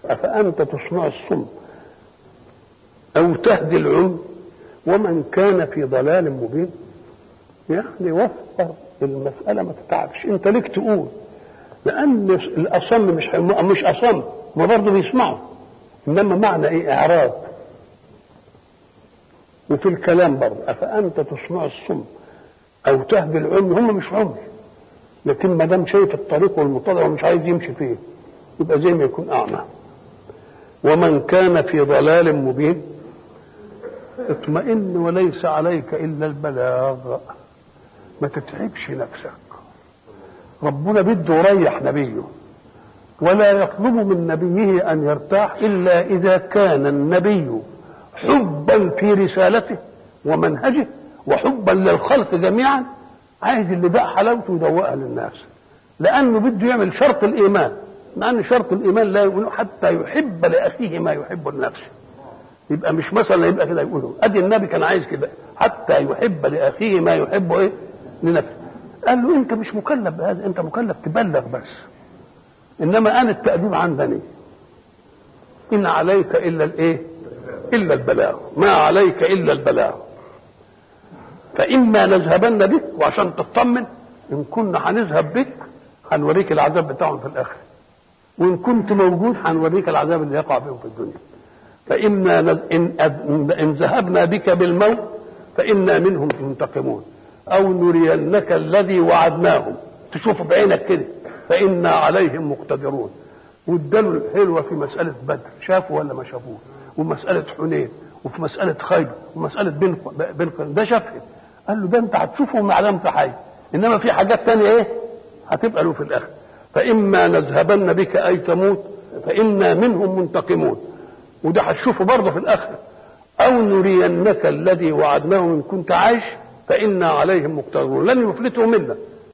أفأنت تصنع الصم أو تهدي العمي ومن كان في ضلال مبين يعني وفر المسألة ما تتعبش أنت ليك تقول لأن الأصم مش مش أصم ما برضه بيسمعوا إنما معنى إيه إعراض وفي الكلام برضه أفأنت تصنع الصم أو تهدي العمي هم مش عمي لكن ما دام شايف الطريق والمطلع ومش عايز يمشي فيه يبقى زي ما يكون أعمى ومن كان في ضلال مبين اطمئن وليس عليك إلا البلاغ ما تتعبش نفسك ربنا بده يريح نبيه ولا يطلب من نبيه أن يرتاح إلا إذا كان النبي حبا في رسالته ومنهجه وحبا للخلق جميعا عايز اللي بقى حلاوته يدوقها للناس لأنه بده يعمل شرط الإيمان مع أن شرط الإيمان لا يقول حتى يحب لأخيه ما يحب لنفسه يبقى مش مثلا يبقى كده يقولوا ادي النبي كان عايز كده حتى يحب لاخيه ما يحب ايه لنفسه قال له انت مش مكلف بهذا انت مكلف تبلغ بس انما انا التاديب عندني ان عليك الا الايه الا البلاغ ما عليك الا البلاغ فاما نذهبن بك وعشان تطمن ان كنا هنذهب بك هنوريك العذاب بتاعهم في الاخره وان كنت موجود هنوريك العذاب اللي يقع بهم في الدنيا فإنا إن, إن ذهبنا بك بالموت فإنا منهم منتقمون أو نرينك الذي وعدناهم تشوف بعينك كده فإنا عليهم مقتدرون واداله الحلوة في مسألة بدر شافوا ولا ما شافوه ومسألة حنين وفي مسألة خيبر ومسألة بن بن ده شافها قال له ده أنت هتشوفه ما علمت حي إنما في حاجات تانية إيه هتبقى له في الآخر فإما نذهبن بك أي تموت فإنا منهم منتقمون وده هتشوفه برضه في الاخره او نرينك الذي وعدناه ان كنت عايش فانا عليهم مقتدرون لن يفلتوا منا